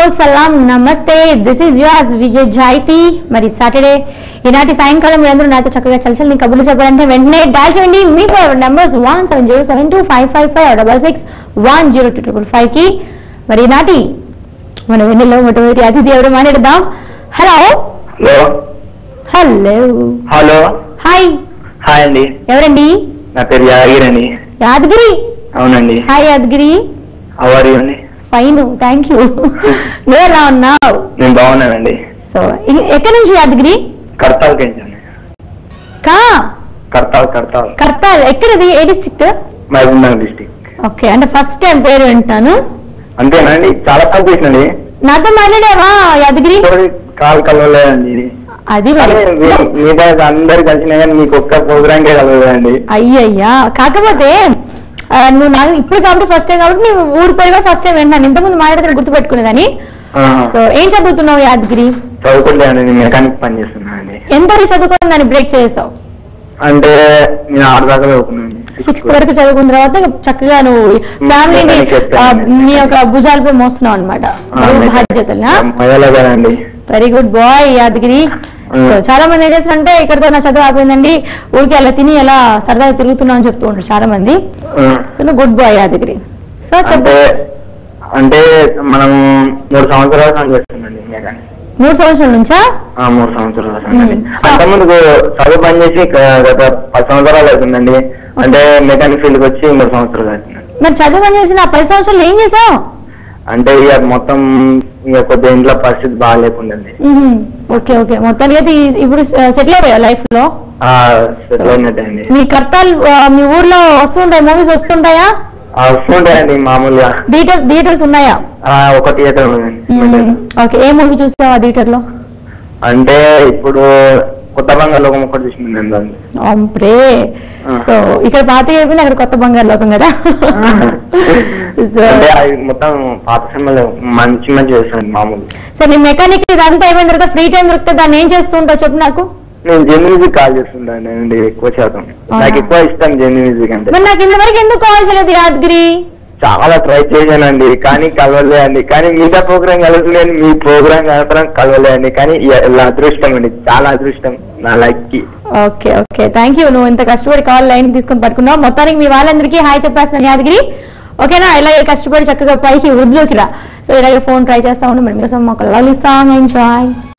సలాం నమస్తే this is yours Vijay Jyothi మరి Saturday ఈనాటి సాయంకాలం మీరందరూ నాతో చక్కగా చలచల్ని కబుర్లు చెప్పాలంటే వెంటనే డాల్ చేయండి మీ numbers one seven zero seven two five five five double six one zero two triple five కి మరి ఈనాటి మన వెన్నెల్లో మొట్టమొదటి అతిథి ఎవరు మాట్లాడదాం hello hello hello hello hi hi అండి ఎవరండి నా పేరు యాదగిరి అండి యాదగిరి అవునండి హాయ్ యాదగిరి అవర్ అండి ఫైన్ థ్యాంక్ యూ నువ్వు ఎలా ఉన్నావు నేను బాగున్నానండి సో ఇ- ఎక్కడి నుంచి యాదగిరి కర్తాల్ అండి కా కర్తాల్ కర్తాల్ కర్తాల్ ఎక్కడది ఏ డిస్ట్రిక్ట్ మహబూబ్నగర్ డిస్టిక్ ఓకే అంటే ఫస్ట్ టైం పేరు వింటాను అంతేనండి చాలా కాల్ చేసినండి నాతో మాట్లాడావా యాదగిరి ఎవరి కాల్ కలవలేదండి ఇది అది కానీ మరి మీ- మిగతా అందరు కలిసినా కానీ మీకు ఒక్క ప్రోగ్రామ్ కే కలవలేదండి అయ్యయ్యా కాకపోతే ఆ, నువ్వు నాకు ఇప్పుడు కాబట్టి ఫస్ట్ టైం కాబట్టి నువ్వు ఊరి పేరు కూడా ఫస్ట్ టైం వింటాను ఇంతకుముందు మాట్లాడితే గుర్తుపెట్టుకునేదని ఆహా. సో ఏం చదువుతున్నావు యాదగిరి చదువుకుంటానండి నేను మెకానిక్ పని చేస్తున్నానండి ఎంతవరకు చదువుకోవడం దాన్ని బ్రేక్ చేసావు అంటే నేను ఆరు దాకా చదువుకున్నాను సిక్స్త్ వరకు చదువుకున్న తర్వాత చక్కగా నువ్వు ఫ్యామిలీని mechanic చెప్తాను. నీ యొక్క భుజాలపై మోస్తున్నావు అనమాట బాధ్యతలు మొదలగానండి very good boy Yadagiri Mm. So, చాలా మంది ఏం చేస్తారంటే ఇక్కడతో నా చదువు ఆపోయిందండి ఊరికి అలా తిని అలా సరదాగా తిరుగుతున్నావు అని చెప్తూ ఉంటారు చాలా మంది సో నువ్వు గుడ్ బాయ్ యాదగిరి సో చెప్పు అంటే అంటే మనం మూడు సంవత్సరాల నుంచి చేస్తుందండి మెకానిక్ మూడు సంవత్సరాల నుంచా ఆ, మూడు సంవత్సరాల సంగతి మ్మ్. అంతకుముందు చదువు పని చేసి గ- గత పది సంవత్సరాలు అవుతుందండి అంటే మెకానిక్ ఫీల్డ్కి వచ్చి మూడు సంవత్సరాలు అవుతుందండి మరి చదువు పని చేసిన ఆ పది సంవత్సరాలు ఏం చేసావు అంటే ఇక మొత్తం ఇక కొద్దిగా ఇంట్లో పరిస్థితి బాగాలేకుండండి ఓకే ఓకే మొత్తానికి అయితే ఈ- ఇప్పుడు సెటిల్ అయిపోయా లైఫ్ లో ఆ, సెటిల్ అయినట్టే అండి మీ కర్తాల్ ఆ, మీ ఊర్లో వస్తుంటాయి మూవీస్ వస్తుంటాయా ఆ, వస్తుంటాయండి మామూలుగా థియేటర్ థియేటర్స్ ఉన్నాయా ఆ, ఒక థియేటర్ ఉందండి ఓకే ఏ మూవీ చూసావు ఆ థియేటర్ లో అంటే ఇప్పుడు కొత్త బంగారు లోకం ఒకటి చూసిందండి దాన్ని అంప్రే ఆ. సో ఇక్కడ పాత అయిపోయింది అక్కడ కొత్త బంగారు లోకం కదా సో అంటే అవి మొత్తం పాత సినిమాలు మంచి మంచి చేస్తాను మామూలు సో నీ మెకానిక్ ఇదంతా అయిపోయిన తర్వాత ఫ్రీ టైం దొరికితే దాన్ని ఏం చేస్తూ ఉంటావు చెప్పు నాకు నేను జెన్ మ్యూజిక్ కాల్ చేస్తుంటాను అండి ఎక్కువ శాతం నాకు ఎక్కువ ఇష్టం జెన్ మ్యూజిక్ అంటే మరి నాకు ఇంతవరకు ఎందుకు కాల్ చేయలేదు యాదగిరి చాలా ట్రై చేశానండి కానీ కలవలేదండి కానీ మిగతా ప్రోగ్రామ్ కలుగుతున్నాను మీ ప్రోగ్రామ్ కలపడం కలవలేదండి కానీ ఇ- ఇలా అదృష్టం అండి చాలా అదృష్టం నా లైఫ్ కి ఓకే ఓకే థ్యాంక్ యూ నువ్వు ఇంత కష్టపడి కాల్ లైన్ తీసుకొని పట్టుకున్నావు మొత్తానికి మీ వాళ్ళందరికీ హాయ్ చెప్పేస్తున్నాను యాదగిరి ఓకేనా ఇలాగే కష్టపడి చక్కగా పైకి వృద్ధిలోకి రా సో ఇలాగే ఫోన్ ట్రై చేస్తా ఉండు మరి మీకోసం ఒక లవ్లీ సాంగ్ ఎంజాయ్